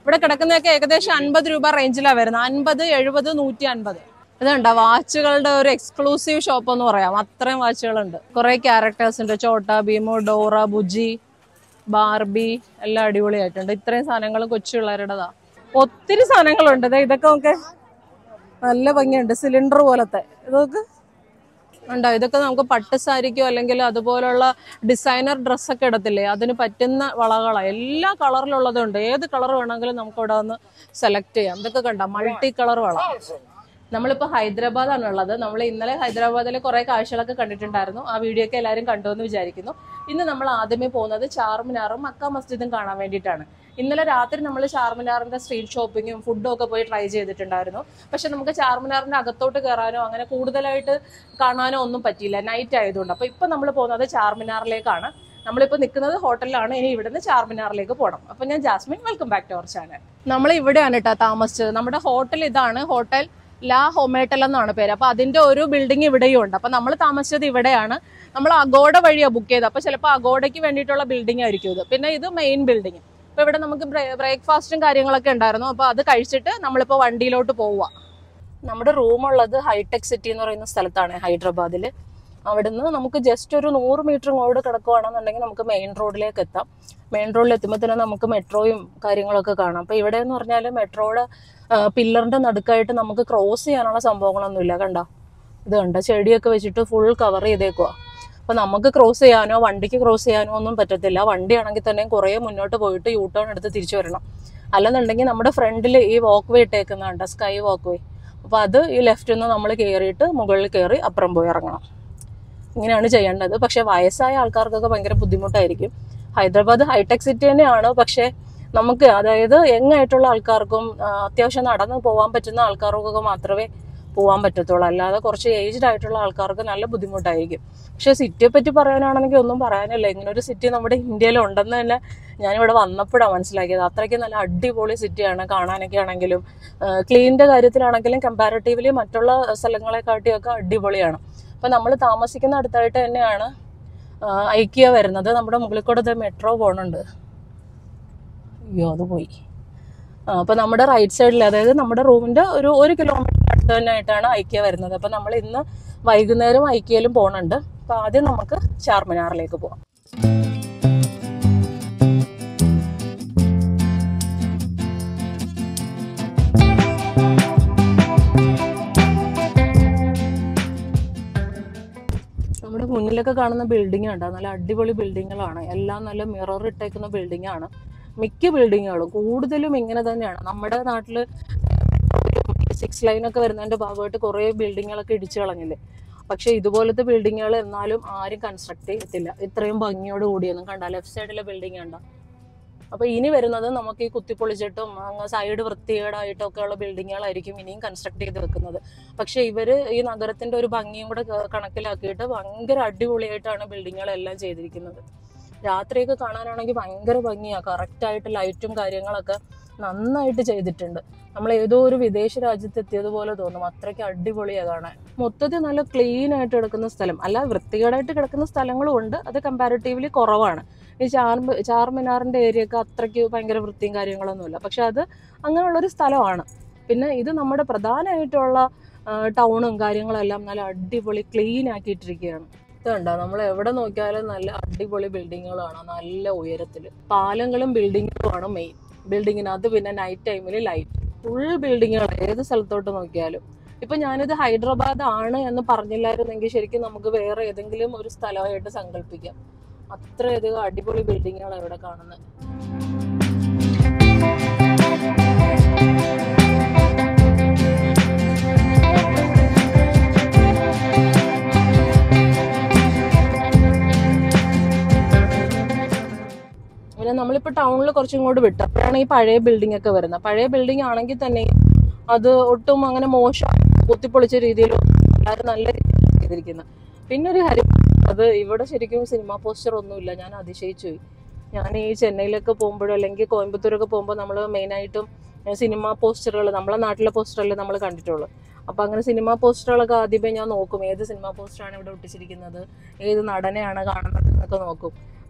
ഇവിടെ കിടക്കുന്നതൊക്കെ ഏകദേശം അൻപത് രൂപ റേഞ്ചിലാണ് വരുന്നത് അൻപത് എഴുപത് നൂറ്റി അൻപത് ഇതുണ്ട വാച്ചുകളുടെ ഒരു എക്സ്ക്ലൂസീവ് ഷോപ്പ് എന്ന് പറയാം അത്രയും വാച്ചുകളുണ്ട് കുറെ ക്യാരക്ടേഴ്സ് ഉണ്ട് ചോട്ട ഭീമു ഡോറ ബുജി ബാർബി എല്ലാം അടിപൊളിയായിട്ടുണ്ട് ഇത്രയും സാധനങ്ങളും കൊച്ചു പിള്ളേരുടേതാ ഒത്തിരി സാധനങ്ങളുണ്ട് ദേ ഇതൊക്കെ നമുക്ക് നല്ല ഭംഗിയുണ്ട് സിലിണ്ടർ പോലത്തെ ഇതൊക്കെ ഉണ്ടോ ഇതൊക്കെ നമുക്ക് പട്ട് സാരിക്കോ അല്ലെങ്കിൽ അതുപോലുള്ള ഡിസൈനർ ഡ്രസ്സൊക്കെ ഇടത്തില്ലേ അതിന് പറ്റുന്ന വളകളാണ് എല്ലാ കളറിലുള്ളതുണ്ട് ഏത് കളർ വേണമെങ്കിലും നമുക്ക് ഇവിടെ വന്ന് സെലക്ട് ചെയ്യാം ഇതൊക്കെ കണ്ട മൾട്ടി കളർ വള നമ്മളിപ്പോൾ ഹൈദരാബാദാണ് ഉള്ളത് നമ്മൾ ഇന്നലെ ഹൈദരാബാദിലെ കുറേ കാഴ്ചകളൊക്കെ കണ്ടിട്ടുണ്ടായിരുന്നു ആ വീഡിയോ ഒക്കെ എല്ലാവരും കണ്ടു എന്ന് വിചാരിക്കുന്നു ഇന്ന് നമ്മൾ ആദ്യമേ പോകുന്നത് ചാർമിനാറും മക്ക മസ്ജിദും കാണാൻ വേണ്ടിയിട്ടാണ് ഇന്നലെ രാത്രി നമ്മൾ ചാർമിനാറിന്റെ സ്ട്രീറ്റ് ഷോപ്പിങ്ങും ഫുഡും ഒക്കെ പോയി ട്രൈ ചെയ്തിട്ടുണ്ടായിരുന്നു പക്ഷെ നമുക്ക് ചാർമിനാറിന്റെ അകത്തോട്ട് കയറാനോ അങ്ങനെ കൂടുതലായിട്ട് കാണാനോ ഒന്നും പറ്റിയില്ല നൈറ്റ് ആയതുകൊണ്ട് അപ്പൊ ഇപ്പൊ നമ്മൾ പോകുന്നത് ചാർമിനാറിലേക്കാണ് നമ്മളിപ്പോൾ നിൽക്കുന്നത് ഹോട്ടലിലാണ് ഇനി ഇവിടുന്ന് ചാർമിനാറിലേക്ക് പോകണം അപ്പൊ ഞാൻ Jasmine welcome back to our channel നമ്മൾ ഇവിടെയാണ് കേട്ടോ താമസിച്ചത് നമ്മുടെ ഹോട്ടൽ ഇതാണ് ഹോട്ടൽ ലാ ഹൊമേട്ടൽ എന്നാണ് പേര് അപ്പൊ അതിന്റെ ഒരു ബിൽഡിംഗ് ഇവിടെയും ഉണ്ട് അപ്പൊ നമ്മൾ താമസിച്ചത് ഇവിടെയാണ് നമ്മൾ അഗോഡ വഴിയാണ് ബുക്ക് ചെയ്തത് അപ്പൊ ചിലപ്പോൾ അഗോഡയ്ക്ക് വേണ്ടിയിട്ടുള്ള ബിൽഡിംഗ് ആയിരിക്കും ഇത് പിന്നെ ഇത് മെയിൻ ബിൽഡിംഗ് അപ്പൊ ഇവിടെ നമുക്ക് ബ്രേക്ക്ഫാസ്റ്റും കാര്യങ്ങളൊക്കെ ഉണ്ടായിരുന്നു അപ്പൊ അത് കഴിച്ചിട്ട് നമ്മളിപ്പോ വണ്ടിയിലോട്ട് പോവുക നമ്മുടെ റൂമുള്ളത് ഹൈടെക് സിറ്റി എന്ന് പറയുന്ന സ്ഥലത്താണ് ഹൈദരാബാദിൽ അവിടുന്ന് നമുക്ക് ജസ്റ്റ് ഒരു നൂറ് മീറ്റർ ഇങ്ങോട്ട് കിടക്കുകയാണെന്നുണ്ടെങ്കിൽ നമുക്ക് മെയിൻ റോഡിലേക്ക് എത്താം മെയിൻ റോഡിൽ എത്തുമ്പോൾ തന്നെ നമുക്ക് മെട്രോയും കാര്യങ്ങളൊക്കെ കാണാം അപ്പോൾ ഇവിടെ എന്ന് പറഞ്ഞാൽ മെട്രോയുടെ പില്ലറിന്റെ നടുക്കായിട്ട് നമുക്ക് ക്രോസ് ചെയ്യാനുള്ള സംഭവങ്ങളൊന്നുമില്ല കണ്ട ഇത് കണ്ട ചെടിയൊക്കെ വെച്ചിട്ട് ഫുൾ കവർ ചെയ്തേക്കുക അപ്പൊ നമുക്ക് ക്രോസ് ചെയ്യാനോ വണ്ടിക്ക് ക്രോസ് ചെയ്യാനോ ഒന്നും പറ്റത്തില്ല വണ്ടിയാണെങ്കിൽ തന്നെ കുറേ മുന്നോട്ട് പോയിട്ട് യൂ ടേൺ എടുത്ത് തിരിച്ചു വരണം അല്ലെന്നുണ്ടെങ്കിൽ നമ്മുടെ ഫ്രണ്ടിൽ ഈ വാക്ക് വേ ഇട്ടേക്കുന്നുണ്ട് സ്കൈ വാക്ക് വേ അപ്പൊ അത് ഈ ലെഫ്റ്റിൽ നിന്ന് നമ്മൾ കയറിയിട്ട് മുകളിൽ കയറി അപ്പുറം പോയി ഇറങ്ങണം ഇങ്ങനെയാണ് ചെയ്യേണ്ടത് പക്ഷെ വയസ്സായ ആൾക്കാർക്കൊക്കെ ഭയങ്കര ബുദ്ധിമുട്ടായിരിക്കും ഹൈദരാബാദ് ഹൈടെക് സിറ്റി തന്നെയാണ് പക്ഷെ നമുക്ക് അതായത് യങ് ആയിട്ടുള്ള ആൾക്കാർക്കും ആ, അത്യാവശ്യം നടന്ന് പോകാൻ പറ്റുന്ന ആൾക്കാർക്കൊക്കെ മാത്രമേ പോകാൻ പറ്റത്തുള്ളൂ അല്ലാതെ കുറച്ച് ഏജ്ഡ് ആയിട്ടുള്ള ആൾക്കാർക്ക് നല്ല ബുദ്ധിമുട്ടായിരിക്കും പക്ഷെ സിറ്റിയെ പറ്റി പറയാനാണെങ്കിൽ ഒന്നും പറയാനില്ല ഇങ്ങനെ ഒരു സിറ്റി നമ്മുടെ ഇന്ത്യയിൽ ഉണ്ടെന്ന് തന്നെ ഞാനിവിടെ വന്നപ്പോഴാണ് മനസ്സിലാക്കിയത് അത്രയ്ക്ക് നല്ല അടിപൊളി സിറ്റിയാണ് കാണാനൊക്കെ ആണെങ്കിലും ക്ലീനിന്റെ കാര്യത്തിലാണെങ്കിലും കമ്പാരിറ്റീവ്ലി മറ്റുള്ള സ്ഥലങ്ങളെക്കാട്ടിയൊക്കെ അടിപൊളിയാണ് അപ്പൊ നമ്മൾ താമസിക്കുന്ന അടുത്തായിട്ട് തന്നെയാണ് ആ, ഐക്കിയ വരുന്നത് നമ്മുടെ മുകളിൽ കൂടെ മെട്രോ പോണുണ്ട് അയ്യോ അത് പോയി ആ, അപ്പൊ നമ്മുടെ റൈറ്റ് സൈഡിൽ അതായത് നമ്മുടെ റൂമിന്റെ ഒരു ഒരു കിലോമീറ്റർ അടുത്ത് തന്നെ ആയിട്ടാണ് ഐക്യ വരുന്നത് അപ്പൊ നമ്മൾ ഇന്ന് വൈകുന്നേരം ഐക്യയിലും പോണുണ്ട് അപ്പൊ ആദ്യം നമുക്ക് ചാർമിനാറിലേക്ക് പോവാം നമ്മുടെ മുന്നിലൊക്കെ കാണുന്ന ബിൽഡിംഗ് ഉണ്ട് നല്ല അടിപൊളി ബിൽഡിങ്ങുകളാണ് എല്ലാം നല്ല മിറർ ഇട്ടേക്കുന്ന ബിൽഡിംഗ് ആണ് മിക്ക ബിൽഡിങ്ങുകളും കൂടുതലും ഇങ്ങനെ തന്നെയാണ് നമ്മുടെ നാട്ടിൽ സിക്സ് ലൈൻ ഒക്കെ വരുന്നതിന്റെ ഭാഗമായിട്ട് കുറേ ബിൽഡിങ്ങുകളൊക്കെ ഇടിച്ചു കളഞ്ഞില്ലേ പക്ഷെ ഇതുപോലത്തെ ബിൽഡിങ്ങുകൾ എന്നാലും ആരും കൺസ്ട്രക്ട് ചെയ്യത്തില്ല ഇത്രയും ഭംഗിയോട് കൂടിയൊന്നും കണ്ട ലെഫ്റ്റ് സൈഡിലെ ബിൽഡിംഗ് കണ്ട അപ്പൊ ഇനി വരുന്നത് നമുക്ക് ഈ കുത്തിപ്പൊളിച്ചിട്ടും അങ്ങ് സൈഡ് വൃത്തികേടായിട്ടും ഒക്കെ ഉള്ള ബിൽഡിങ്ങുകളായിരിക്കും ഇനിയും കൺസ്ട്രക്ട് ചെയ്ത് വെക്കുന്നത് പക്ഷെ ഇവര് ഈ നഗരത്തിന്റെ ഒരു ഭംഗിയും കൂടെ ക- കണക്കിലാക്കിയിട്ട് ഭയങ്കര അടിപൊളിയായിട്ടാണ് ബിൽഡിങ്ങുകളെല്ലാം ചെയ്തിരിക്കുന്നത് രാത്രിയൊക്കെ കാണാനാണെങ്കിൽ ഭയങ്കര ഭംഗിയാ കറക്റ്റ് ആയിട്ട് ലൈറ്റും കാര്യങ്ങളൊക്കെ നന്നായിട്ട് ചെയ്തിട്ടുണ്ട് നമ്മൾ ഏതോ ഒരു വിദേശ രാജ്യത്ത് എത്തിയതുപോലെ തോന്നും അത്രയ്ക്ക് അടിപൊളിയാ കാണാൻ മൊത്തത്തിൽ നല്ല ക്ലീൻ ആയിട്ട് കിടക്കുന്ന സ്ഥലം അല്ല വൃത്തികേടായിട്ട് കിടക്കുന്ന സ്ഥലങ്ങളും ഉണ്ട് അത് കമ്പാരിറ്റീവ്ലി കുറവാണ് ഈ ചാർ ചാർമിനാറിന്റെ ഏരിയ ഒക്കെ അത്രയ്ക്ക് ഭയങ്കര വൃത്തിയും കാര്യങ്ങളൊന്നുമില്ല പക്ഷെ അത് അങ്ങനെയുള്ളൊരു സ്ഥലമാണ് പിന്നെ ഇത് നമ്മുടെ പ്രധാനമായിട്ടുള്ള ടൗണും കാര്യങ്ങളെല്ലാം നല്ല അടിപൊളി ക്ലീൻ ആക്കിയിട്ടിരിക്കുകയാണ് ഇതുണ്ടോ നമ്മൾ എവിടെ നോക്കിയാലും നല്ല അടിപൊളി ബിൽഡിങ്ങുകളാണ് നല്ല ഉയരത്തിൽ പാലങ്ങളും ബിൽഡിങ്ങുകളുമാണ് മെയിൻ ബിൽഡിങ്ങിനകത്ത് പിന്നെ നൈറ്റ് ടൈമിൽ ലൈറ്റ് ഫുൾ ബിൽഡിങ്ങുകൾ ഏത് സ്ഥലത്തോട്ട് നോക്കിയാലും ഇപ്പൊ ഞാനിത് ഹൈദരാബാദ് ആണ് എന്ന് പറഞ്ഞില്ലായിരുന്നെങ്കിൽ ശരിക്കും നമുക്ക് വേറെ ഏതെങ്കിലും ഒരു സ്ഥലമായിട്ട് സങ്കല്പിക്കാം അത്രയധികം അടിപൊളി ബിൽഡിങ്ങുകളാണ് ഇവിടെ കാണുന്നത് പിന്നെ നമ്മളിപ്പോ ടൗണിൽ കുറച്ചും ഇങ്ങോട്ട് വിട്ടു അപ്പോഴാണ് ഈ പഴയ ബിൽഡിംഗ് ഒക്കെ വരുന്നത് പഴയ ബിൽഡിംഗ് ആണെങ്കിൽ തന്നെ അത് ഒട്ടും അങ്ങനെ മോശം കുത്തിപ്പൊളിച്ച രീതിയിൽ എല്ലാവരും നല്ല രീതിയിൽ ചെയ്തിരിക്കുന്നത് പിന്നെ ഒരു കാര്യം അത് ഇവിടെ ശരിക്കും സിനിമ പോസ്റ്റർ ഒന്നുമില്ല ഞാൻ അതിശയിച്ചു പോയി ഞാൻ ഈ ചെന്നൈയിലൊക്കെ പോകുമ്പോഴോ അല്ലെങ്കിൽ കോയമ്പത്തൂരൊക്കെ പോകുമ്പോൾ നമ്മൾ മെയിനായിട്ടും സിനിമ പോസ്റ്ററുകൾ നമ്മളെ നാട്ടിലെ പോസ്റ്ററല്ലേ നമ്മൾ കണ്ടിട്ടുള്ളൂ അപ്പൊ അങ്ങനെ സിനിമ പോസ്റ്ററുകളൊക്കെ ആദ്യമേ ഞാൻ നോക്കും ഏത് സിനിമ പോസ്റ്ററാണ് ഇവിടെ ഒട്ടിച്ചിരിക്കുന്നത് ഏത് നടനെയാണ് കാണുന്നത് എന്നൊക്കെ നോക്കും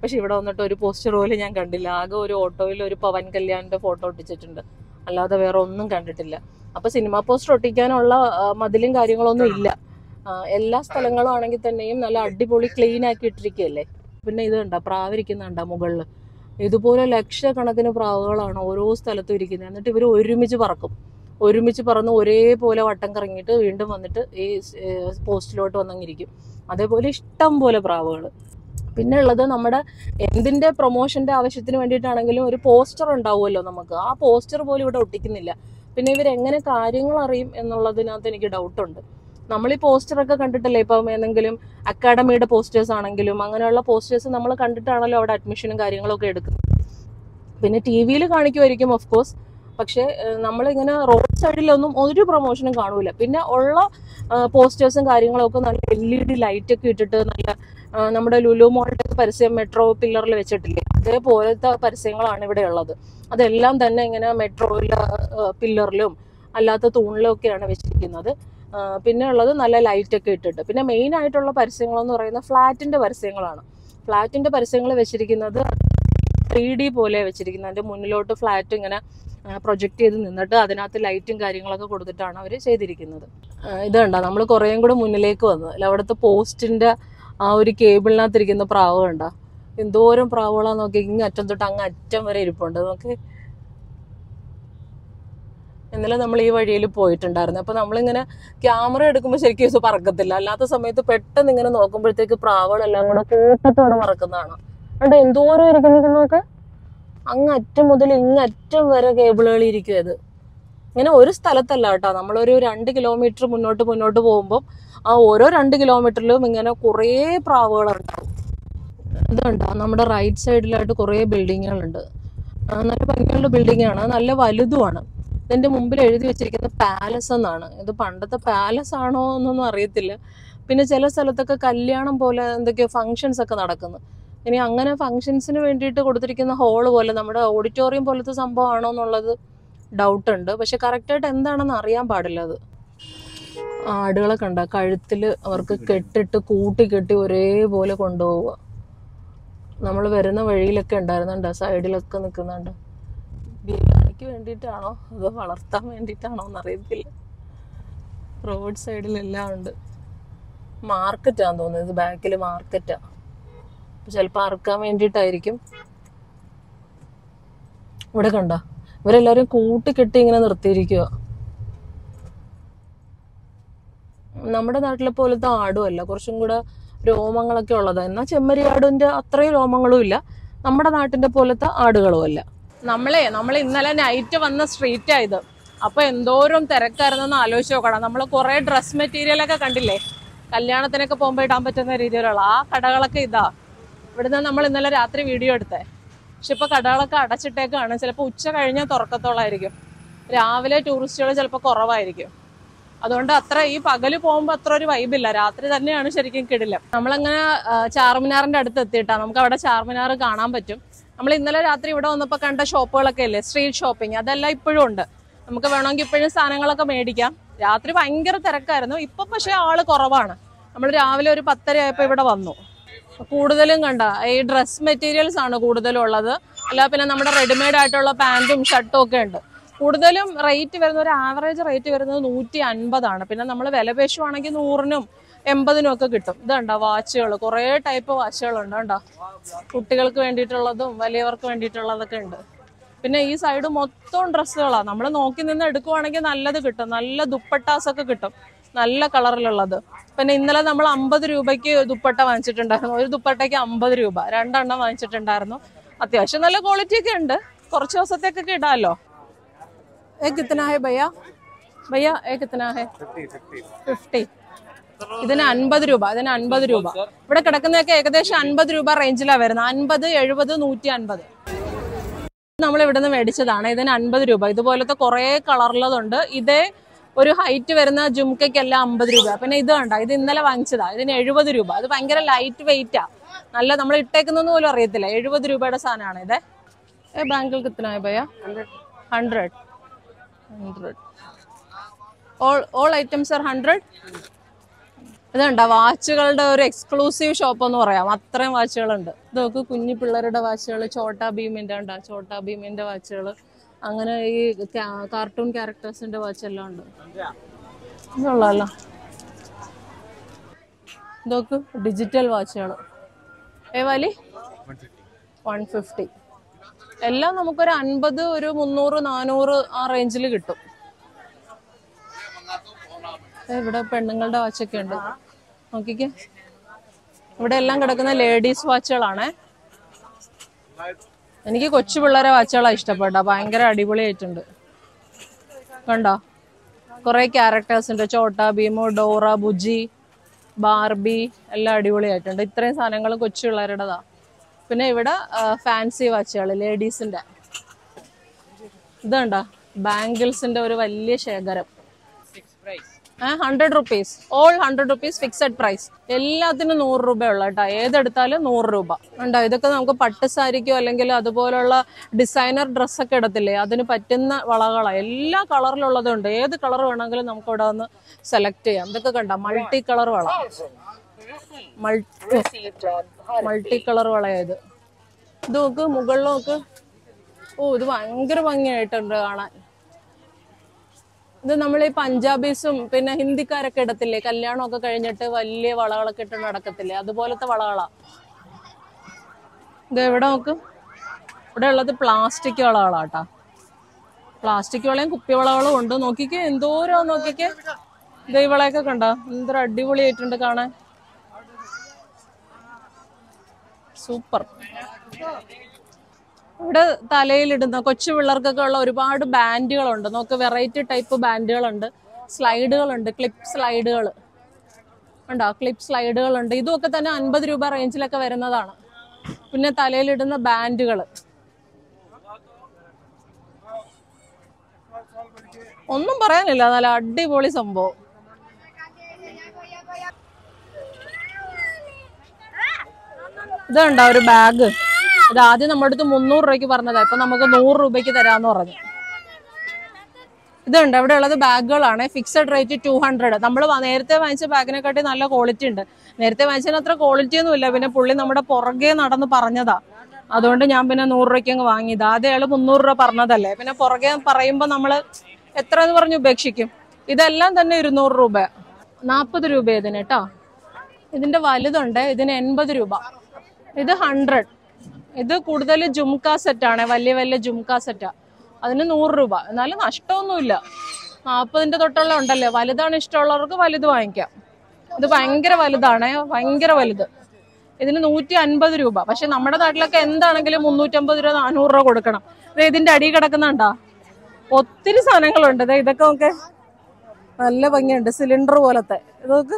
പക്ഷെ ഇവിടെ വന്നിട്ട് ഒരു പോസ്റ്റർ പോലും ഞാൻ കണ്ടില്ല ആകെ ഒരു ഓട്ടോയിൽ ഒരു പവൻ കല്യാണിന്റെ ഫോട്ടോ ഒട്ടിച്ചിട്ടുണ്ട് അല്ലാതെ വേറെ ഒന്നും കണ്ടിട്ടില്ല അപ്പൊ സിനിമ പോസ്റ്റർ ഒട്ടിക്കാനുള്ള ആ, മതിലും കാര്യങ്ങളൊന്നും ഇല്ല ആ, എല്ലാ സ്ഥലങ്ങളും ആണെങ്കിൽ തന്നെയും നല്ല അടിപൊളി ക്ലീൻ ആക്കി ഇട്ടിരിക്കുകയല്ലേ പിന്നെ ഇത് കണ്ട പ്രാവിരിക്കുന്നുണ്ട മുകളിൽ ഇതുപോലെ ലക്ഷക്കണക്കിന് പ്രാവുകളാണ് ഓരോ സ്ഥലത്തും ഇരിക്കുന്നത് എന്നിട്ട് ഇവർ ഒരുമിച്ച് പറക്കും ഒരുമിച്ച് പറന്ന് ഒരേപോലെ വട്ടം കറങ്ങിയിട്ട് വീണ്ടും വന്നിട്ട് ഈ പോസ്റ്റിലോട്ട് വന്നങ്ങിരിക്കും അതേപോലെ ഇഷ്ടം പോലെ പ്രാവുകൾ പിന്നെ ഉള്ളത് നമ്മുടെ എന്തിന്റെ പ്രൊമോഷന്റെ ആവശ്യത്തിന് വേണ്ടിയിട്ടാണെങ്കിലും ഒരു പോസ്റ്റർ ഉണ്ടാവുമല്ലോ നമുക്ക് ആ പോസ്റ്റർ പോലും ഇവിടെ ഒട്ടിക്കുന്നില്ല പിന്നെ ഇവർ എങ്ങനെ കാര്യങ്ങൾ അറിയും എന്നുള്ളതിനകത്ത് എനിക്ക് ഡൗട്ടുണ്ട് നമ്മൾ ഈ പോസ്റ്ററൊക്കെ കണ്ടിട്ടല്ലേ ഇപ്പം ഏതെങ്കിലും അക്കാഡമിയുടെ പോസ്റ്റേഴ്സ് ആണെങ്കിലും അങ്ങനെയുള്ള പോസ്റ്റേഴ്സ് നമ്മൾ കണ്ടിട്ടാണല്ലോ അവിടെ അഡ്മിഷനും കാര്യങ്ങളൊക്കെ എടുക്കുന്നത് പിന്നെ ടി വിയിൽ കാണിക്കുമായിരിക്കും ഓഫ് കോഴ്സ് പക്ഷേ ഏഹ്, നമ്മളിങ്ങനെ റോഡ് സൈഡിലൊന്നും ഒരു പ്രൊമോഷനും കാണൂല പിന്നെ ഉള്ള പോസ്റ്റേഴ്സും കാര്യങ്ങളൊക്കെ നല്ല എൽ ഇ ഡി ലൈറ്റ് ഒക്കെ ഇട്ടിട്ട് നല്ല ആ, നമ്മുടെ ലുലു മോളിന്റെ പരസ്യം മെട്രോ പില്ലറിൽ വെച്ചിട്ടില്ലേ അതേപോലത്തെ പരസ്യങ്ങളാണ് ഇവിടെ ഉള്ളത് അതെല്ലാം തന്നെ ഇങ്ങനെ മെട്രോയിലെ പില്ലറിലും അല്ലാത്ത തൂണിലും ഒക്കെയാണ് വെച്ചിരിക്കുന്നത് ആ, പിന്നെ ഉള്ളത് നല്ല ലൈറ്റ് ഒക്കെ ഇട്ടിട്ട് പിന്നെ മെയിൻ ആയിട്ടുള്ള പരസ്യങ്ങളെന്ന് പറയുന്നത് ഫ്ലാറ്റിന്റെ പരസ്യങ്ങളാണ് ഫ്ലാറ്റിന്റെ പരസ്യങ്ങൾ വെച്ചിരിക്കുന്നത് ത്രീ ഡി പോലെ വെച്ചിരിക്കുന്നത് അതിന്റെ മുന്നിലോട്ട് ഫ്ലാറ്റ് ഇങ്ങനെ പ്രൊജക്ട് ചെയ്ത് നിന്നിട്ട് അതിനകത്ത് ലൈറ്റും കാര്യങ്ങളൊക്കെ കൊടുത്തിട്ടാണ് അവർ ചെയ്തിരിക്കുന്നത് ആ, ഇത് കണ്ട നമ്മൾ കുറേയും കൂടെ മുന്നിലേക്ക് വന്നു അല്ല അവിടുത്തെ പോസ്റ്റിന്റെ ആ ഒരു കേബിളിനകത്ത് ഇരിക്കുന്ന പ്രാവ് കണ്ട എന്തോരം പ്രാവുകളാ നോക്കി ഇങ്ങ് അറ്റം തൊട്ട് അങ്ങ് അറ്റം വരെ ഇരിപ്പുണ്ട് നോക്കി ഇന്നലെ നമ്മൾ ഈ വഴിയിൽ പോയിട്ടുണ്ടായിരുന്നു അപ്പൊ നമ്മളിങ്ങനെ ക്യാമറ എടുക്കുമ്പോൾ ശരിക്കും ഇത് പറക്കത്തില്ല അല്ലാത്ത സമയത്ത് പെട്ടെന്ന് ഇങ്ങനെ നോക്കുമ്പോഴത്തേക്ക് പ്രാവുകളെല്ലാം കൂടെ കൂട്ടത്തോടെ പറക്കുന്നതാണ് കണ്ടോ എന്തോരം ഇരിക്കുന്നത് നോക്ക് അങ്ങ് അറ്റം മുതൽ ഇങ്ങ് അറ്റം വരെ കേബിളുകൾ ഇരിക്കും ഇത് ഇങ്ങനെ ഒരു സ്ഥലത്തല്ല കേട്ടോ നമ്മളൊരു രണ്ട് കിലോമീറ്റർ മുന്നോട്ട് മുന്നോട്ട് പോകുമ്പോൾ ആ ഓരോ രണ്ട് കിലോമീറ്ററിലും ഇങ്ങനെ കുറേ പ്രാവുകൾ ഉണ്ടാവും ഇതുണ്ടോ നമ്മുടെ റൈറ്റ് സൈഡിലായിട്ട് കുറേ ബിൽഡിങ്ങുകളുണ്ട് ആ, നല്ല ഭംഗിയുള്ള ബിൽഡിംഗ് ആണ് നല്ല വലുതുമാണ് ഇതിന്റെ മുമ്പിൽ എഴുതി വെച്ചിരിക്കുന്ന പാലസ് എന്നാണ് ഇത് പണ്ടത്തെ പാലസ് ആണോ എന്നൊന്നും അറിയത്തില്ല പിന്നെ ചില സ്ഥലത്തൊക്കെ കല്യാണം പോലെ എന്തൊക്കെയോ ഫങ്ഷൻസ് ഒക്കെ നടക്കുന്നു ഇനി അങ്ങനെ ഫങ്ഷൻസിന് വേണ്ടിയിട്ട് കൊടുത്തിരിക്കുന്ന ഹോള് പോലെ നമ്മുടെ ഓഡിറ്റോറിയം പോലത്തെ സംഭവമാണോ എന്നുള്ളത് ഡൗട്ട് ഉണ്ട് പക്ഷെ കറക്റ്റായിട്ട് എന്താണെന്ന് അറിയാൻ പാടില്ല അത് ആടുകളെ കണ്ട കഴുത്തിൽ അവർക്ക് കെട്ടിട്ട് കൂട്ടി കെട്ടി ഒരേപോലെ കൊണ്ടുപോവുക നമ്മൾ വരുന്ന വഴിയിലൊക്കെ ഉണ്ടായിരുന്നുണ്ട് സൈഡിലൊക്കെ നിൽക്കുന്നുണ്ട് ബിരിയാണിക്ക് വേണ്ടിയിട്ടാണോ അതോ വളർത്താൻ വേണ്ടിയിട്ടാണോ എന്നറിയത്തില്ല റോഡ് സൈഡിലെല്ലാം ഉണ്ട് മാർക്കറ്റാന്ന് തോന്നുന്നത് ഇത് ബാക്കിൽ മാർക്കറ്റാ ചിലപ്പോൾ അറുക്കാൻ വേണ്ടിയിട്ടായിരിക്കും ഇവിടെ കണ്ട ഇവരെല്ലാരും കൂട്ടിക്കെട്ടി ഇങ്ങനെ നിർത്തിയിരിക്കുക നമ്മുടെ നാട്ടിലെ പോലത്തെ ആടും അല്ല കുറച്ചും കൂടെ രോമങ്ങളൊക്കെ ഉള്ളതാണ് എന്നാൽ ചെമ്മരിയാടിന്റെ അത്രയും രോമങ്ങളും ഇല്ല നമ്മുടെ നാട്ടിന്റെ പോലത്തെ ആടുകളും അല്ല നമ്മളെ നമ്മൾ ഇന്നലെ നൈറ്റ് വന്ന സ്ട്രീറ്റ് ആയത് അപ്പൊ എന്തോരം തിരക്കായിരുന്നെന്ന് ആലോചിച്ച് നോക്കണം നമ്മൾ കുറെ ഡ്രസ് മെറ്റീരിയൽ ഒക്കെ കണ്ടില്ലേ കല്യാണത്തിനൊക്കെ പോകുമ്പോൾ ഇടാൻ പറ്റുന്ന രീതിയിലുള്ള ആ കടകളൊക്കെ ഇതാ ഇവിടുന്ന് നമ്മൾ ഇന്നലെ രാത്രി വീഡിയോ എടുത്തേ പക്ഷെ ഇപ്പൊ കടകളൊക്കെ അടച്ചിട്ടേക്കാണ് ചിലപ്പോൾ ഉച്ച കഴിഞ്ഞാൽ തുറക്കത്തോളായിരിക്കും രാവിലെ ടൂറിസ്റ്റുകൾ ചിലപ്പോൾ കുറവായിരിക്കും അതുകൊണ്ട് അത്ര ഈ പകല് പോകുമ്പോൾ അത്ര ഒരു വൈബില്ല രാത്രി തന്നെയാണ് ശരിക്കും കിടിലം നമ്മളങ്ങനെ ആ, ചാർമിനാറിന്റെ അടുത്ത് എത്തിയിട്ടാ നമുക്ക് അവിടെ ചാർമിനാർ കാണാൻ പറ്റും നമ്മൾ ഇന്നലെ രാത്രി ഇവിടെ വന്നപ്പോൾ കണ്ട ഷോപ്പുകളൊക്കെ ഇല്ലേ സ്ട്രീറ്റ് ഷോപ്പിംഗ് അതെല്ലാം ഇപ്പോഴും ഉണ്ട് നമുക്ക് വേണമെങ്കിൽ ഇപ്പോഴും സാധനങ്ങളൊക്കെ മേടിക്കാം രാത്രി ഭയങ്കര തിരക്കായിരുന്നു ഇപ്പൊ പക്ഷെ ആള് കുറവാണ് നമ്മൾ രാവിലെ ഒരു പത്തര ആയപ്പോ ഇവിടെ വന്നു കൂടുതലും കണ്ട ഈ ഡ്രസ് മെറ്റീരിയൽസ് ആണ് കൂടുതലും ഉള്ളത് അല്ല പിന്നെ നമ്മുടെ റെഡിമെയ്ഡ് ആയിട്ടുള്ള പാന്റും ഷർട്ടും ഒക്കെ ഉണ്ട് കൂടുതലും റേറ്റ് വരുന്ന ഒരു ആവറേജ് റേറ്റ് വരുന്നത് നൂറ്റി അൻപതാണ് പിന്നെ നമ്മൾ വില പേശുവാണെങ്കിൽ നൂറിനും എൺപതിനും ഒക്കെ കിട്ടും ഇതുണ്ടോ വാച്ചുകൾ കുറേ ടൈപ്പ് വാച്ചുകളുണ്ട് കണ്ടോ കുട്ടികൾക്ക് വേണ്ടിയിട്ടുള്ളതും വലിയവർക്ക് വേണ്ടിയിട്ടുള്ളതൊക്കെ ഉണ്ട് പിന്നെ ഈ സൈഡ് മൊത്തം ഡ്രസ്സുകളാണ് നമ്മൾ നോക്കി നിന്ന് എടുക്കുവാണെങ്കിൽ നല്ലത് കിട്ടും നല്ല ദുപ്പട്ടാസ് ഒക്കെ കിട്ടും നല്ല കളറിലുള്ളത് പിന്നെ ഇന്നലെ നമ്മൾ അമ്പത് രൂപയ്ക്ക് ദുപ്പട്ട വാങ്ങിച്ചിട്ടുണ്ടായിരുന്നു ഒരു ദുപ്പട്ടയ്ക്ക് അമ്പത് രൂപ രണ്ടെണ്ണം വാങ്ങിച്ചിട്ടുണ്ടായിരുന്നു അത്യാവശ്യം നല്ല ക്വാളിറ്റി ഒക്കെ ഉണ്ട് കുറച്ച് ദിവസത്തേക്കൊക്കെ ഇടാമല്ലോ ഏ കിത്തന ഹെ ഭയ്യ ഭയ്യ ഏ കിത്തന ഹെ ഫിഫ്റ്റി ഇതിന് അൻപത് രൂപ ഇതിന് അൻപത് രൂപ ഇവിടെ കിടക്കുന്നതൊക്കെ ഏകദേശം അൻപത് രൂപ റേഞ്ചിലാണ് വരുന്നത് അൻപത് എഴുപത് നൂറ്റി അൻപത് നമ്മൾ ഇവിടുന്ന് മേടിച്ചതാണ് ഇതിന് അൻപത് രൂപ ഇതുപോലത്തെ കുറെ കളറുള്ളതുണ്ട് ഇതേ ഒരു ഹൈറ്റ് വരുന്ന ജുംക്കയ്ക്കെല്ലാം അമ്പത് രൂപ പിന്നെ ഇത് കണ്ട ഇത് ഇന്നലെ വാങ്ങിച്ചതാ ഇതിന് എഴുപത് രൂപ ഇത് ഭയങ്കര ലൈറ്റ് വെയിറ്റാ നല്ല നമ്മൾ ഇട്ടേക്കുന്നൊന്നും പോലും അറിയത്തില്ല എഴുപത് രൂപയുടെ സാധനമാണ് ഇത് ഏ ബാങ്കിൽ കിത്തനായ ഭയ hundred hundred all all items are hundred ഇതുണ്ട വാച്ചുകളുടെ ഒരു എക്സ്ക്ലൂസീവ് ഷോപ്പ് എന്ന് പറയാം അത്രയും വാച്ചുകളുണ്ട് ഇത് നോക്ക് കുഞ്ഞു പിള്ളേരുടെ വാച്ചുകൾ ചോട്ടാ ഭീമിന്റെ ഉണ്ടാ ചോട്ടാ ഭീമിന്റെ വാച്ചുകൾ അങ്ങനെ ഈ കാർട്ടൂൺ ക്യാരക്ടേഴ്സിന്റെ വാച്ച് എല്ലാം ഉണ്ട് ഇതുള്ളല്ലോ ഇതൊക്കെ ഡിജിറ്റൽ വാച്ചുകൾ ഏ വാലി വൺ ഫിഫ്റ്റി എല്ലാം നമുക്കൊരു അൻപത് ഒരു മുന്നൂറ് നാനൂറ് ആ റേഞ്ചിൽ കിട്ടും ദേ ഇവിടെ പെണ്ണുങ്ങളുടെ വാച്ചൊക്കെ ഉണ്ട് നോക്കിക്കേ ഇവിടെ എല്ലാം കിടക്കുന്ന ലേഡീസ് വാച്ചുകളാണേ എനിക്ക് കൊച്ചു പിള്ളേരെ വാച്ചുകളാണ് ഇഷ്ടപ്പെട്ട ഭയങ്കര അടിപൊളിയായിട്ടുണ്ട് കണ്ടോ കുറെ ക്യാരക്ടേഴ്സ് ഉണ്ട് ചോട്ട ഭീമു ഡോറ ബുജി ബാർബി എല്ലാം അടിപൊളിയായിട്ടുണ്ട് ഇത്രയും സാധനങ്ങളും കൊച്ചു പിള്ളേരുടേതാ പിന്നെ ഇവിടെ ഫാൻസി വാച്ചുകൾ ലേഡീസിന്റെ ഇതുണ്ടോ ബാംഗിൾസിന്റെ ഒരു വലിയ ശേഖരം hundred rupees all hundred rupees fixed price എല്ലാത്തിനും നൂറ് രൂപ ഉള്ള കേട്ടോ ഏതെടുത്താലും നൂറ് രൂപ ഉണ്ടോ ഇതൊക്കെ നമുക്ക് പട്ട് സാരിക്കോ അല്ലെങ്കിൽ അതുപോലുള്ള ഡിസൈനർ ഡ്രസ്സൊക്കെ ഇടത്തില്ലേ അതിന് പറ്റുന്ന വളകളാണ് എല്ലാ കളറിലുള്ളതുണ്ട് ഏത് കളർ വേണമെങ്കിലും നമുക്ക് ഇവിടെ വന്ന് സെലക്ട് ചെയ്യാം ഇതൊക്കെ കണ്ട മൾട്ടി കളർ വള മൾട്ടി മൾട്ടി കളർ വളയത് ഇത് നോക്ക് മുകളിൽ നോക്ക് ഓ ഇത് ഭയങ്കര ഭംഗിയായിട്ടുണ്ട് കാണാൻ ഇത് നമ്മൾ ഈ പഞ്ചാബീസും പിന്നെ ഹിന്ദിക്കാരൊക്കെ ഇടത്തില്ലേ കല്യാണമൊക്കെ കഴിഞ്ഞിട്ട് വലിയ വളകളൊക്കെ ഇട്ട് നടക്കത്തില്ലേ അതുപോലത്തെ വളകളാ ഇത് എവിടെ നോക്ക് ഇവിടെ ഉള്ളത് പ്ലാസ്റ്റിക് വളകളാട്ടാ പ്ലാസ്റ്റിക് വളയും കുപ്പി വളകളും ഉണ്ട് നോക്കിക്കേ എന്തോരോ നോക്കിക്കേ ഇത് ഈ വളയൊക്കെ കണ്ട എന്തൊരു അടിപൊളിയായിട്ടുണ്ട് കാണാൻ സൂപ്പർ ഇവിടെ തലയിലിടുന്ന കൊച്ചു പിള്ളേർക്കൊക്കെ ഉള്ള ഒരുപാട് ബാൻഡുകളുണ്ട് നോക്ക് വെറൈറ്റി ടൈപ്പ് ബാൻഡുകളുണ്ട് സ്ലൈഡുകളുണ്ട് ക്ലിപ്പ് സ്ലൈഡുകൾ ഉണ്ടോ ക്ലിപ്പ് സ്ലൈഡുകളുണ്ട് ഇതുമൊക്കെ തന്നെ അൻപത് രൂപ റേഞ്ചിലൊക്കെ വരുന്നതാണ് പിന്നെ തലയിലിടുന്ന ബാൻഡുകൾ ഒന്നും പറയാനില്ല നല്ല അടിപൊളി സംഭവം ഇതുണ്ടോ ഒരു ബാഗ് ഇത് ആദ്യം നമ്മുടെ അടുത്ത് മുന്നൂറ് രൂപയ്ക്ക് പറഞ്ഞതാ ഇപ്പൊ നമുക്ക് നൂറ് രൂപയ്ക്ക് തരാന്ന് പറഞ്ഞു ഇതുണ്ട് ഇവിടെ ഉള്ളത് ബാഗുകളാണ് ഫിക്സഡ് റേറ്റ് ടു ഹൺഡ്രഡ് നമ്മൾ നേരത്തെ വാങ്ങിച്ച ബാഗിനെക്കാട്ടി നല്ല ക്വാളിറ്റി ഉണ്ട് നേരത്തെ വാങ്ങിച്ചതിന് അത്ര ക്വാളിറ്റി ഒന്നും ഇല്ല പിന്നെ പുള്ളി നമ്മുടെ പുറകെ നടന്ന് പറഞ്ഞതാ അതുകൊണ്ട് ഞാൻ പിന്നെ നൂറ് രൂപയ്ക്ക് അങ്ങ് വാങ്ങിയത് ആദ്യം അയാൾ മുന്നൂറ് രൂപ പറഞ്ഞതല്ലേ പിന്നെ പുറകെ പറയുമ്പോൾ നമ്മൾ എത്ര എന്ന് പറഞ്ഞ് ഉപേക്ഷിക്കും ഇതെല്ലാം തന്നെ ഇരുന്നൂറ് രൂപ നാൽപ്പത് രൂപ ഇതിന് കേട്ടോ ഇതിന്റെ വലുതുണ്ട് ഇതിന് എൺപത് രൂപ ഇത് ഹൺഡ്രഡ് ഇത് കൂടുതൽ ജുംക സെറ്റാണ് വലിയ വലിയ ജുംക സെറ്റാ അതിന് നൂറ് രൂപ എന്നാലും നഷ്ടമൊന്നുമില്ല നാൽപ്പതിന്റെ തൊട്ടുള്ള ഉണ്ടല്ലേ വലുതാണ് ഇഷ്ടമുള്ളവർക്ക് വലുത് വാങ്ങിക്കാം ഇത് ഭയങ്കര വലുതാണ് ഭയങ്കര വലുത് ഇതിന് നൂറ്റി അൻപത് രൂപ പക്ഷെ നമ്മുടെ നാട്ടിലൊക്കെ എന്താണെങ്കിലും മുന്നൂറ്റമ്പത് രൂപ നാനൂറ് രൂപ കൊടുക്കണം ഇത് ഇതിന്റെ അടി കിടക്കുന്നുണ്ടാ ഒത്തിരി സാധനങ്ങളുണ്ട് ദേ ഇതൊക്കെ നമുക്ക് നല്ല ഭംഗിയുണ്ട് സിലിണ്ടർ പോലത്തെ ഇതൊക്കെ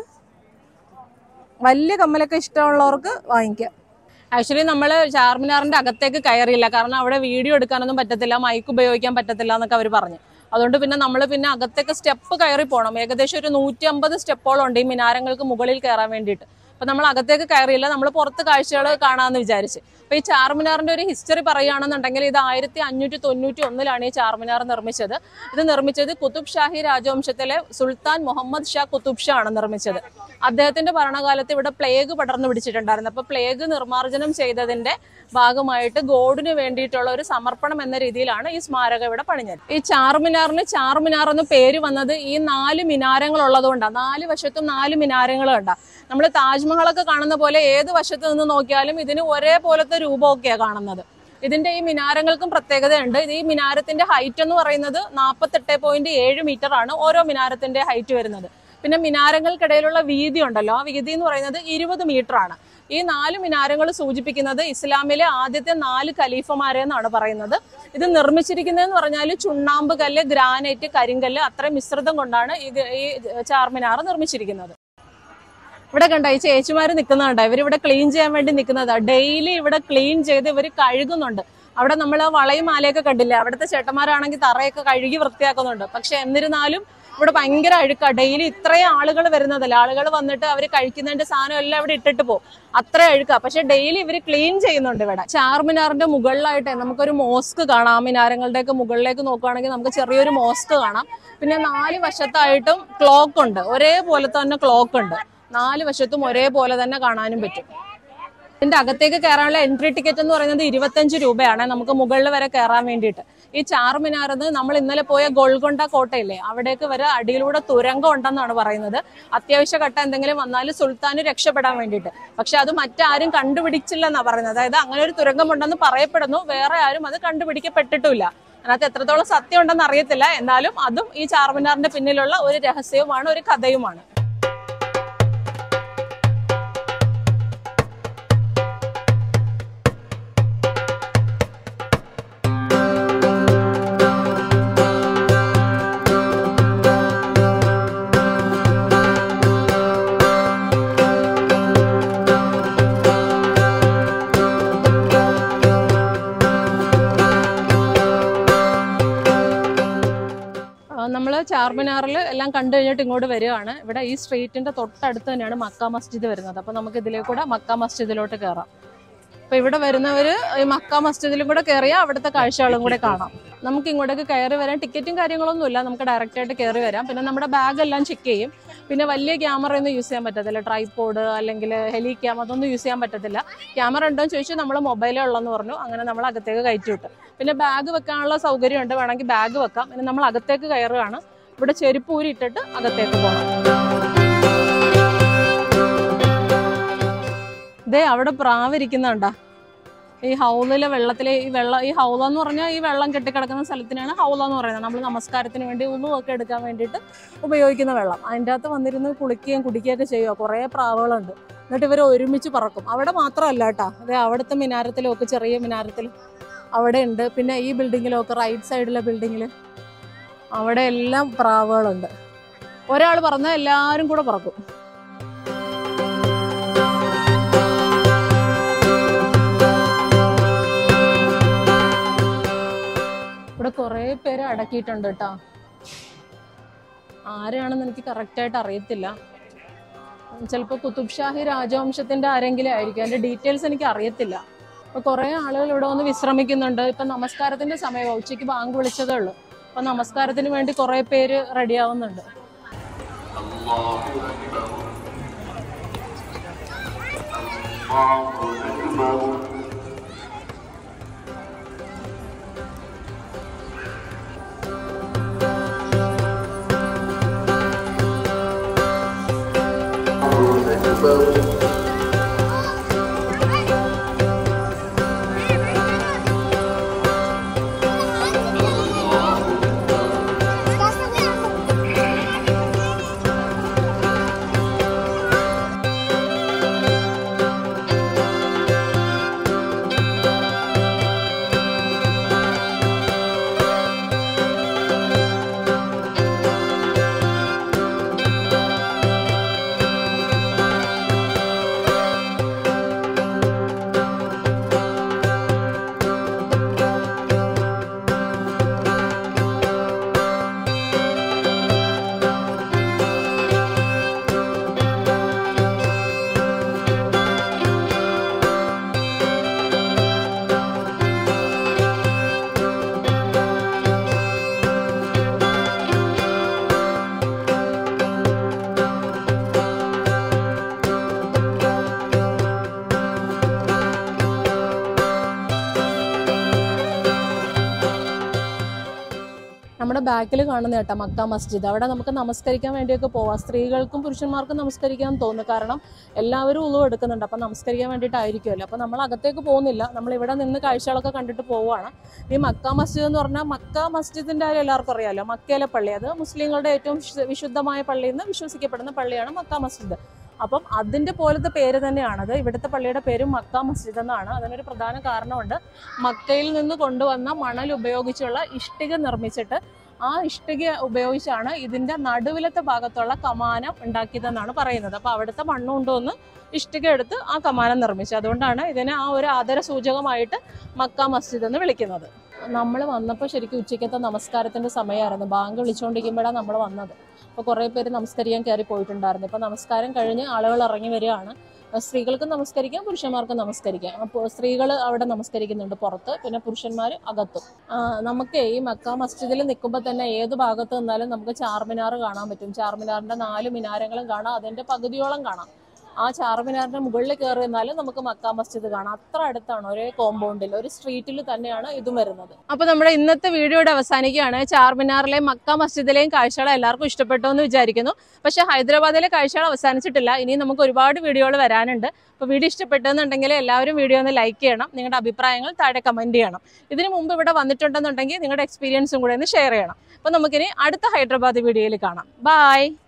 വലിയ കമ്മലൊക്കെ ഇഷ്ടമുള്ളവർക്ക് വാങ്ങിക്കാം ആക്ച്വലി നമ്മൾ ചാർമിനാറിന്റെ അകത്തേക്ക് കയറിയില്ല കാരണം അവിടെ വീഡിയോ എടുക്കാനൊന്നും പറ്റത്തില്ല മൈക്ക് ഉപയോഗിക്കാൻ പറ്റത്തില്ല എന്നൊക്കെ അവർ പറഞ്ഞു അതുകൊണ്ട് പിന്നെ നമ്മൾ പിന്നെ അകത്തേക്ക് സ്റ്റെപ്പ് കയറി പോകണം ഏകദേശം ഒരു നൂറ്റി അമ്പത് സ്റ്റെപ്പോളം ഉണ്ട് ഈ മിനാരങ്ങൾക്ക് മുകളിൽ കയറാൻ വേണ്ടിയിട്ട് അപ്പൊ നമ്മൾ അകത്തേക്ക് കയറിയില്ല നമ്മൾ പുറത്ത് കാഴ്ചകൾ കാണാമെന്ന് വിചാരിച്ച് അപ്പൊ ഈ ചാർമിനാറിന്റെ ഒരു ഹിസ്റ്ററി പറയുകയാണെന്നുണ്ടെങ്കിൽ ഇത് ആയിരത്തി അഞ്ഞൂറ്റി തൊണ്ണൂറ്റി ഒന്നിലാണ് ഈ ചാർമിനാർ നിർമ്മിച്ചത് ഇത് നിർമ്മിച്ചത് കുത്തുബ് ഷാഹി രാജവംശത്തിലെ സുൽത്താൻ മുഹമ്മദ് ഷാ കുത്തുബ് ഷാ ആണ് നിർമ്മിച്ചത് അദ്ദേഹത്തിന്റെ ഭരണകാലത്ത് ഇവിടെ പ്ലേഗ് പടർന്നു പിടിച്ചിട്ടുണ്ടായിരുന്നു അപ്പൊ പ്ലേഗ് നിർമ്മാർജ്ജനം ചെയ്തതിന്റെ ഭാഗമായിട്ട് ഗോഡിന് വേണ്ടിയിട്ടുള്ള ഒരു സമർപ്പണം എന്ന രീതിയിലാണ് ഈ സ്മാരകം ഇവിടെ പണിഞ്ഞത് ഈ ചാർമിനാറിന് ചാർമിനാർ എന്ന് പേര് വന്നത് ഈ നാല് മിനാരങ്ങൾ ഉള്ളതുകൊണ്ടാണ് നാല് വശത്തും നാല് മിനാരങ്ങൾ ഉണ്ടാ നമ്മൾ താജ്മഹലൊക്കെ കാണുന്ന പോലെ ഏത് വശത്ത് നിന്ന് നോക്കിയാലും ഇതിന് ഒരേപോലത്തെ രൂപമൊക്കെയാണ് കാണുന്നത് ഇതിന്റെ ഈ മിനാരങ്ങൾക്കും പ്രത്യേകതയുണ്ട് ഇത് ഈ മിനാരത്തിന്റെ ഹൈറ്റ് എന്ന് പറയുന്നത് നാൽപ്പത്തെട്ട് പോയിന്റ് ഏഴ് മീറ്റർ ആണ് ഓരോ മിനാരത്തിന്റെ ഹൈറ്റ് വരുന്നത് പിന്നെ മിനാരങ്ങൾക്കിടയിലുള്ള വീതി ഉണ്ടല്ലോ ആ വീതി എന്ന് പറയുന്നത് ഇരുപത് മീറ്റർ ആണ് ഈ നാല് മിനാരങ്ങൾ സൂചിപ്പിക്കുന്നത് ഇസ്ലാമിലെ ആദ്യത്തെ നാല് ഖലീഫമാരെ എന്നാണ് പറയുന്നത് ഇത് നിർമ്മിച്ചിരിക്കുന്നതെന്ന് പറഞ്ഞാൽ ചുണ്ണാമ്പ് കല്ല് ഗ്രാനൈറ്റ് കരിങ്കല്ല് അത്രയും മിശ്രിതം കൊണ്ടാണ് ഈ ഈ ചാർമിനാർ നിർമ്മിച്ചിരിക്കുന്നത് ഇവിടെ കണ്ട ഈ ചേച്ചിമാര് നിൽക്കുന്നുണ്ട് ഇവരിവിടെ ക്ലീൻ ചെയ്യാൻ വേണ്ടി നിൽക്കുന്നതാ ഡെയിലി ഇവിടെ ക്ലീൻ ചെയ്ത് ഇവർ കഴുകുന്നുണ്ട് അവിടെ നമ്മൾ വളയും മാലയൊക്കെ കണ്ടില്ലേ അവിടുത്തെ ചേട്ടന്മാരാണെങ്കിൽ തറയൊക്കെ കഴുകി വൃത്തിയാക്കുന്നുണ്ട് പക്ഷെ എന്നിരുന്നാലും ഇവിടെ ഭയങ്കര അഴുക്കാ ഡെയിലി ഇത്രയും ആളുകൾ വരുന്നതല്ല ആളുകൾ വന്നിട്ട് അവർ കഴിക്കുന്നതിന്റെ സാധനം എല്ലാം ഇവിടെ ഇട്ടിട്ട് പോകും അത്ര അഴുക്കാ പക്ഷെ ഡെയിലി ഇവർ ക്ലീൻ ചെയ്യുന്നുണ്ട് ഇവിടെ ചാർമിനാറിന്റെ മുകളിലായിട്ട് നമുക്കൊരു മോസ്ക് കാണാം ആ മിനാരങ്ങളുടെ ഒക്കെ മുകളിലേക്ക് നോക്കുകയാണെങ്കിൽ നമുക്ക് ചെറിയൊരു മോസ്ക് കാണാം പിന്നെ നാല് വശത്തായിട്ടും ക്ലോക്ക് ഉണ്ട് ഒരേപോലെ തന്നെ ക്ലോക്ക് ഉണ്ട് നാല് വശത്തും ഒരേപോലെ തന്നെ കാണാനും പറ്റും ഇതിന്റെ അകത്തേക്ക് കയറാനുള്ള എൻട്രി ടിക്കറ്റ് എന്ന് പറയുന്നത് ഇരുപത്തഞ്ച് രൂപയാണ് നമുക്ക് മുകളിൽ വരെ കയറാൻ വേണ്ടിയിട്ട് ഈ ചാർമിനാർന്ന് നമ്മൾ ഇന്നലെ പോയ ഗോൾക്കൊണ്ട കോട്ടയില്ലേ അവിടേക്ക് വരെ അടിയിലൂടെ തുരങ്കം ഉണ്ടെന്നാണ് പറയുന്നത് അത്യാവശ്യ ഘട്ടം എന്തെങ്കിലും വന്നാൽ സുൽത്താന് രക്ഷപ്പെടാൻ വേണ്ടിയിട്ട് പക്ഷെ അത് മറ്റാരും കണ്ടുപിടിച്ചില്ലെന്നാണ് പറയുന്നത് അതായത് അങ്ങനെ ഒരു തുരങ്കം ഉണ്ടെന്ന് പറയപ്പെടുന്നു വേറെ ആരും അത് കണ്ടുപിടിക്കപ്പെട്ടിട്ടില്ല അതിനകത്ത് എത്രത്തോളം സത്യം ഉണ്ടെന്ന് അറിയത്തില്ല എന്നാലും അതും ഈ ചാർമിനാറിന്റെ പിന്നിലുള്ള ഒരു രഹസ്യവുമാണ് ഒരു കഥയുമാണ് നമ്മൾ ചാർമിനാറിൽ എല്ലാം കണ്ടു കഴിഞ്ഞിട്ട് ഇങ്ങോട്ട് വരികയാണ് ഇവിടെ ഈ സ്ട്രീറ്റിന്റെ തൊട്ടടുത്ത് തന്നെയാണ് മക്ക മസ്ജിദ് വരുന്നത് അപ്പൊ നമുക്ക് ഇതിലേക്കൂടെ മക്ക മസ്ജിദിലോട്ട് കയറാം അപ്പൊ ഇവിടെ വരുന്നവര് ഈ മക്ക മസ്ജിദിലും കൂടെ കയറിയാൽ അവിടുത്തെ കാഴ്ചകളും കൂടെ കാണാം നമുക്ക് ഇങ്ങോട്ടേക്ക് കയറി വരാൻ ടിക്കറ്റും കാര്യങ്ങളൊന്നും ഇല്ല നമുക്ക് ഡയറക്റ്റ് ആയിട്ട് കയറി വരാം പിന്നെ നമ്മുടെ ബാഗ് എല്ലാം ചെക്ക് ചെയ്യും പിന്നെ വലിയ ക്യാമറ ഒന്നും യൂസ് ചെയ്യാൻ പറ്റത്തില്ല ട്രൈപോഡ് അല്ലെങ്കിൽ ഹെലി ക്യാം അതൊന്നും യൂസ് ചെയ്യാൻ പറ്റത്തില്ല ക്യാമറ ഉണ്ടോ എന്ന് ചോദിച്ചു നമ്മൾ മൊബൈലേ ഉള്ളെന്ന് പറഞ്ഞു അങ്ങനെ നമ്മൾ അകത്തേക്ക് കയറ്റി വിട്ടു പിന്നെ ബാഗ് വെക്കാനുള്ള സൗകര്യമുണ്ട് വേണമെങ്കിൽ ബാഗ് വെക്കാം പിന്നെ നമ്മൾ അകത്തേക്ക് കയറുകയാണ് ഇവിടെ ചെരുപ്പ് ഊരി ഇട്ടിട്ട് അകത്തേക്ക് പോകണം ഇതേ അവിടെ പ്രാവിരിക്കുന്നുണ്ടാ ഈ ഹൗലിലെ വെള്ളത്തിലെ ഈ വെള്ളം ഈ ഹൗല എന്ന് പറഞ്ഞാൽ ഈ വെള്ളം കെട്ടിക്കിടക്കുന്ന സ്ഥലത്തിനാണ് ഹൗല എന്ന് പറയുന്നത് നമ്മൾ നമസ്കാരത്തിന് വേണ്ടി ഉളുവൊക്കെ എടുക്കാൻ വേണ്ടിയിട്ട് ഉപയോഗിക്കുന്ന വെള്ളം അതിൻ്റെ അകത്ത് വന്നിരുന്ന് കുളിക്കുകയും കുടിക്കുകയൊക്കെ ചെയ്യുക കുറേ പ്രാവുകളുണ്ട് എന്നിട്ട് ഇവർ ഒരുമിച്ച് പറക്കും അവിടെ മാത്രമല്ല കേട്ടോ അതെ അവിടുത്തെ മിനാരത്തിലും ഒക്കെ ചെറിയ മിനാരത്തിൽ അവിടെ ഉണ്ട് പിന്നെ ഈ ബിൽഡിങ്ങിലും ഒക്കെ റൈറ്റ് സൈഡിലെ ബിൽഡിങ്ങിൽ അവിടെ എല്ലാം പ്രാവുകളുണ്ട് ഒരാൾ പറഞ്ഞാൽ എല്ലാവരും കൂടെ പറക്കും ഇവിടെ കുറേ പേര് അടക്കിയിട്ടുണ്ട് കേട്ടോ ആരാണെന്ന് എനിക്ക് കറക്റ്റായിട്ട് അറിയത്തില്ല ചിലപ്പോൾ കുത്തുബ് ഷാഹി രാജവംശത്തിന്റെ ആരെങ്കിലും ആയിരിക്കും അതിന്റെ ഡീറ്റെയിൽസ് എനിക്ക് അറിയത്തില്ല അപ്പൊ കുറെ ആളുകൾ ഇവിടെ വന്ന് വിശ്രമിക്കുന്നുണ്ട് ഇപ്പൊ നമസ്കാരത്തിന്റെ സമയം ഉച്ചയ്ക്ക് ബാങ്ക് വിളിച്ചതേ ഉള്ളൂ അപ്പൊ നമസ്കാരത്തിന് വേണ്ടി കുറെ പേര് റെഡി ആവുന്നുണ്ട് നമ്മുടെ ബാക്കിൽ കാണുന്ന കേട്ടോ മക്ക മസ്ജിദ് അവിടെ നമുക്ക് നമസ്കരിക്കാൻ വേണ്ടിയൊക്കെ പോവാം സ്ത്രീകൾക്കും പുരുഷന്മാർക്കും നമസ്കരിക്കാൻ തോന്നുന്നു കാരണം എല്ലാവരും ഉളു എടുക്കുന്നുണ്ട് അപ്പം നമസ്കരിക്കാൻ വേണ്ടിയിട്ടായിരിക്കുമല്ലോ അപ്പം നമ്മൾ അകത്തേക്ക് പോകുന്നില്ല നമ്മൾ ഇവിടെ നിന്ന് കാഴ്ചകളൊക്കെ കണ്ടിട്ട് പോവുകയാണ് ഈ മക്ക മസ്ജിദ് എന്ന് പറഞ്ഞാൽ മക്ക മസ്ജിദിൻ്റെ കാര്യം എല്ലാവർക്കും അറിയാമല്ലോ മക്കയിലെ പള്ളി അത് മുസ്ലിങ്ങളുടെ ഏറ്റവും വിശുദ്ധ- വിശുദ്ധമായ പള്ളിയിൽ നിന്ന് വിശ്വസിക്കപ്പെടുന്ന പള്ളിയാണ് മക്ക മസ്ജിദ് അപ്പം അതിന്റെ പോലത്തെ പേര് തന്നെയാണത് ഇവിടുത്തെ പള്ളിയുടെ പേര് മക്ക മസ്ജിദ് എന്നാണ് അതിനൊരു പ്രധാന കാരണമുണ്ട് മക്കയിൽ നിന്ന് കൊണ്ടുവന്ന മണൽ ഉപയോഗിച്ചുള്ള ഇഷ്ടിക നിർമ്മിച്ചിട്ട് ആ ഇഷ്ടിക ഉപയോഗിച്ചാണ് ഇതിന്റെ നടുവിലത്തെ ഭാഗത്തുള്ള കമാനം ഉണ്ടാക്കിയതെന്നാണ് പറയുന്നത് അപ്പൊ അവിടുത്തെ മണ്ണ് കൊണ്ടുവന്ന് ഇഷ്ടിക എടുത്ത് ആ കമാനം നിർമ്മിച്ചു അതുകൊണ്ടാണ് ഇതിനെ ആ ഒരു ആദര സൂചകമായിട്ട് മക്ക മസ്ജിദ് എന്ന് വിളിക്കുന്നത് നമ്മൾ വന്നപ്പോൾ ശരിക്കും ഉച്ചയ്ക്കത്തെ നമസ്കാരത്തിന്റെ സമയമായിരുന്നു ബാങ്ക് വിളിച്ചുകൊണ്ടിരിക്കുമ്പോഴാണ് നമ്മൾ വന്നത് അപ്പോൾ കുറേ പേര് നമസ്കരിക്കാൻ കയറി പോയിട്ടുണ്ടായിരുന്നു ഇപ്പോൾ നമസ്കാരം കഴിഞ്ഞ് ആളുകൾ ഇറങ്ങി വരികയാണ് സ്ത്രീകൾക്ക് നമസ്കരിക്കാം പുരുഷന്മാർക്ക് നമസ്കരിക്കാം അപ്പോൾ സ്ത്രീകൾ അവിടെ നമസ്കരിക്കുന്നുണ്ട് പുറത്ത് പിന്നെ പുരുഷന്മാർ അകത്തും ആ, നമുക്ക് ഈ മക്ക മസ്ജിദിൽ നിൽക്കുമ്പോൾ തന്നെ ഏത് ഭാഗത്ത് നിന്നാലും നമുക്ക് ചാർമിനാർ കാണാൻ പറ്റും ചാർമിനാറിന്റെ നാല് മിനാരങ്ങളും കാണാം അതിന്റെ പകുതിയോളം കാണാം ആ ചാർമിനാറിന്റെ മുകളിൽ കയറി നിന്നാലും നമുക്ക് മക്ക മസ്ജിദ് കാണാം അത്ര അടുത്താണ് ഒരേ കോമ്പൗണ്ടിൽ ഒരു സ്ട്രീറ്റിൽ തന്നെയാണ് ഇതും വരുന്നത് അപ്പൊ നമ്മുടെ ഇന്നത്തെ വീഡിയോയുടെ അവസാനിക്കുകയാണ് ചാർമിനാറിലെയും മക്ക മസ്ജിദിലെയും കാഴ്ചകൾ എല്ലാവർക്കും ഇഷ്ടപ്പെട്ടു എന്ന് വിചാരിക്കുന്നു പക്ഷെ ഹൈദരാബാദിലെ കാഴ്ചകൾ അവസാനിച്ചിട്ടില്ല ഇനി നമുക്ക് ഒരുപാട് വീഡിയോകൾ വരാനുണ്ട് അപ്പോൾ വീഡിയോ ഇഷ്ടപ്പെട്ടെന്നുണ്ടെങ്കിൽ എല്ലാവരും വീഡിയോ ഒന്ന് ലൈക്ക് ചെയ്യണം നിങ്ങളുടെ അഭിപ്രായങ്ങൾ താഴെ കമന്റ് ചെയ്യണം ഇതിനു മുമ്പ് ഇവിടെ വന്നിട്ടുണ്ടെന്നുണ്ടെങ്കിൽ നിങ്ങളുടെ എക്സ്പീരിയൻസും കൂടെ ഒന്ന് ഷെയർ ചെയ്യണം അപ്പോൾ നമുക്കിനി അടുത്ത ഹൈദരാബാദ് വീഡിയോയിൽ കാണാം ബൈ